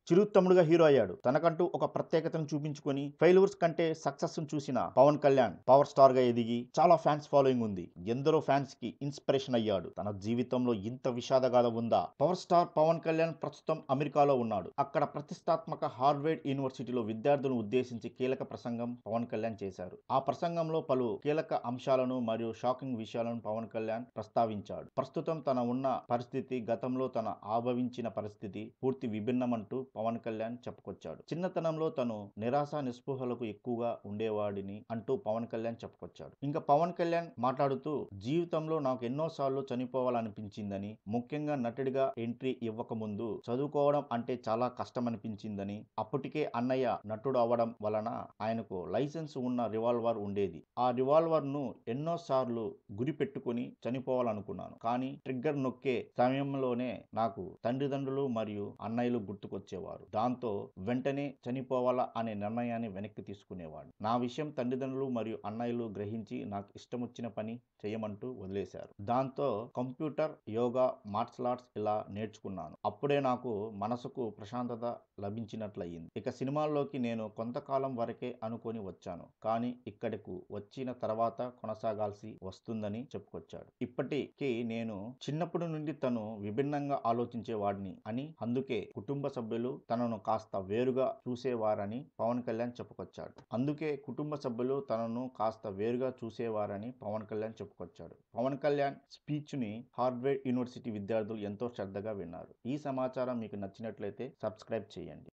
చిరుత్తముడుగా hero అయ్యాడు తనకంటూ ఒక ప్రత్యేకతను చూపించుకొని ఫెయిల్యూర్స్ కంటే సక్సెస్ చూసిన పవన్ కళ్యాణ్ పవర్ స్టార్ గా ఎదిగి చాలా ఫ్యాన్స్ ఫాలోయింగ్ ఉంది ఎందరో ఫ్యాన్స్ కి ఇన్స్పిరేషన్ అయ్యాడు తన జీవితంలో ఇంత విషాదగాథ ఉందా పవర్ స్టార్ పవన్ కళ్యాణ్ ప్రస్తుతం అమెరికాలో ఉన్నాడు అక్కడ ప్రతిష్టాత్మక హార్వర్డ్ యూనివర్సిటీలో విద్యార్థులను ఉద్దేశించి కీలక ప్రసంగం పవన్ కళ్యాణ్ చేశారు ఆ ప్రసంగంలో పలు కీలక అంశాలను మరియు షాకింగ్ విషయాలను పవన్ కళ్యాణ్ ప్రస్తావించాడు ప్రస్తుతం తన ఉన్న పరిస్థితి గతంలో తన ఆభవించిన పరిస్థితి పూర్తి విభిన్నమంటూ పవన్ కళ్యాణ్ చెప్పుకొచ్చాడు చిన్నతనంలో తను నిరాశ నిస్పృహలకు ఎక్కువగా ఉండేవాడిని అంటూ పవన్ కళ్యాణ్ చెప్పుకొచ్చాడు ఇంకా పవన్ కళ్యాణ్ మాట్లాడుతూ జీవితంలో నాకు ఎన్నోసార్లు చనిపోవాలనిపించిందని ముఖ్యంగా నటుడిగా ఎంట్రీ ఇవ్వక ముందు చదువుకోవడం అంటే చాలా కష్టం అనిపించిందని అప్పటికే అన్నయ్య నటుడు అవ్వడం వలన ఆయనకు లైసెన్స్ ఉన్న రివాల్వర్ ఉండేది ఆ రివాల్వర్ ను ఎన్నో సార్లు గురి పెట్టుకుని చనిపోవాలనుకున్నాను కానీ ట్రిగ్గర్ నొక్కే సమయంలోనే నాకు తండ్రిదండ్రులు మరియు అన్నయ్యలు గుర్తుకొచ్చేవారు దాంతో వెంటనే చనిపోవాలా అనే నిర్ణయాన్ని వెనక్కి తీసుకునేవాడు నా విషయం తల్లిదండ్రులు మరియు అన్నయ్యలు గ్రహించి నాకు ఇష్టం వచ్చిన పని చేయమంటూ వదిలేశారు దాంతో కంప్యూటర్ యోగా మార్షల్ ఆర్ట్స్ ఇలా నేర్చుకున్నాను అప్పుడే నాకు మనసుకు ప్రశాంతత లభించినట్లయింది ఇక సినిమాల్లోకి నేను కొంతకాలం వరకే అనుకొని వచ్చాను కానీ ఇక్కడకు వచ్చిన తర్వాత కొనసాగాల్సి వస్తుందని చెప్పుకొచ్చాడు ఇప్పటికీ నేను చిన్నప్పటి నుండి తను విభిన్నంగా ఆలోచించేవాడిని అని అందుకే కుటుంబ సభ్యులు తనను కాస్త వేరుగా చూసేవారని పవన్ కళ్యాణ్ చెప్పుకొచ్చాడు అందుకే కుటుంబ సభ్యులు తనను కాస్త వేరుగా చూసేవారని పవన్ కళ్యాణ్ చెప్పుకొచ్చాడు పవన్ కళ్యాణ్ స్పీచ్ ని హార్వర్డ్ యూనివర్సిటీ విద్యార్థులు ఎంతో శ్రద్ధగా విన్నారు ఈ సమాచారం మీకు నచ్చినట్లయితే సబ్స్క్రైబ్ చేయండి